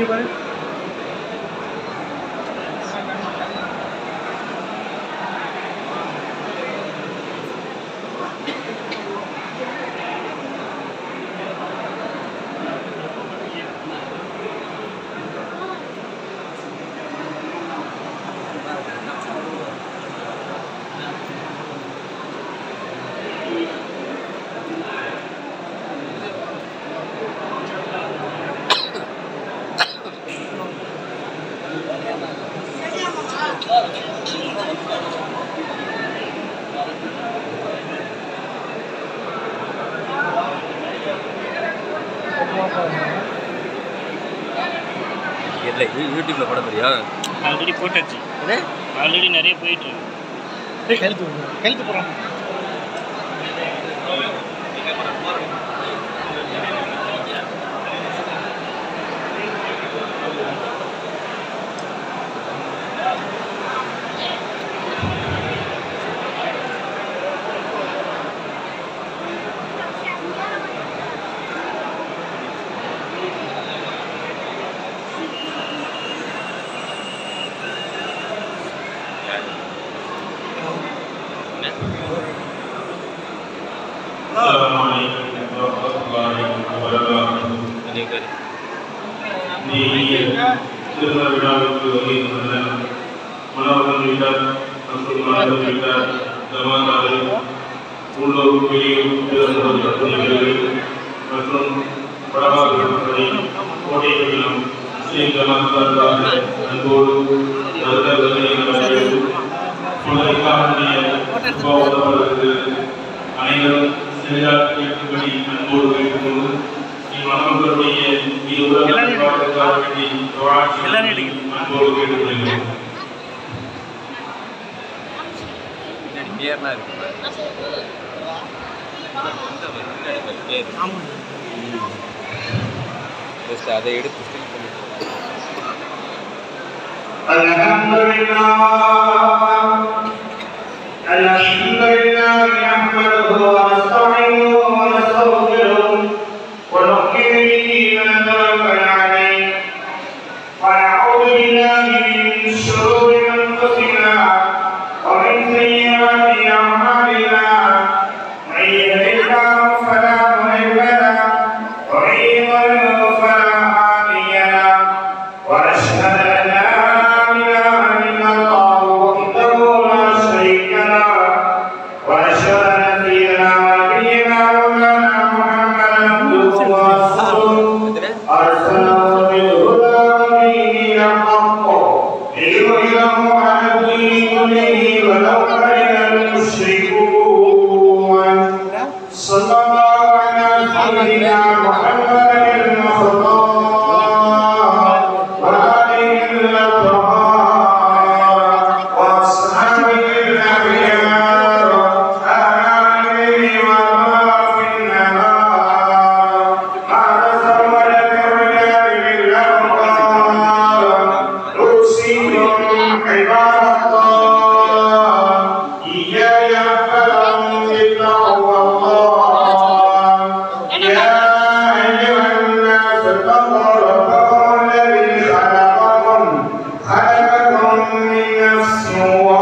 இங்கே பாரு இல்லை யூடியூப்ல போட போறியா ஆல்ரெடி போட்டாச்சு ஆல்ரெடி நிறைய போயிட்டு இருக்கு டேய், கழுத்து விடுங்க. கழுத்து போடுறான் السلام عليكم ورحمة الله وبركاته நீங்கள் நீங்க திருமண விழாவுக்கு வருகை தந்த மணவர்கள் வீட்டார் மற்றும் மணவர்கள் வீட்டார் ஜமாதாரு உள்ளூர் வெளியூர் பிறந்தோர் பிரதிநிதிகள் மற்றும் பிரபாகரனை கோடைகளிலும் முஸ்லீம் ஜமாத்தாருக்காக அன்போடு நல்கவர்கள் கொள்கைக்காரனுடைய உபவாதவர்களுக்கு அனைவரும் சரியாக கேட்கும்படி அன்போடு கேட்டுக்கொண்டு இம்மணவர்களுடைய இது உலகத்திற்காக வேண்டி வாழ்ச்சி அன்போடு கேட்டுக்கொள்கிறேன் பேர்லாம் இருக்கு பேர் ஜஸ்ட் அதை எடுத்து ஃபில் பண்ணிட்டு الحمد لله الحمد لله نحمده ونستعينه ونستغفره ونؤمن به ونتوكل عليه ونعوذ بالله من شرور انفسنا ومن سيئات اعمالنا من يهد الله فلا مضل له ومن يضلل فلا هادي له ونشهد أن لا إله إلا الله وحده لا شريك له ونشهد أن سيدنا ونبينا مولانا محمدا عبده ورسوله أرسله بالهدى ودين الحق ليظهره على الدين كله ولو كره المشركون صلى الله على سيدنا محمد المختار وآله الأطهار وأصحابه الأخيار آمين وما في النهار قال سولك الرجال بالأبرار أوصيكم عباد الله إياي فأنزلوا الله يا أيها الناس اتقوا ربكم الذي خلقكم خلقكم من نفس واحدة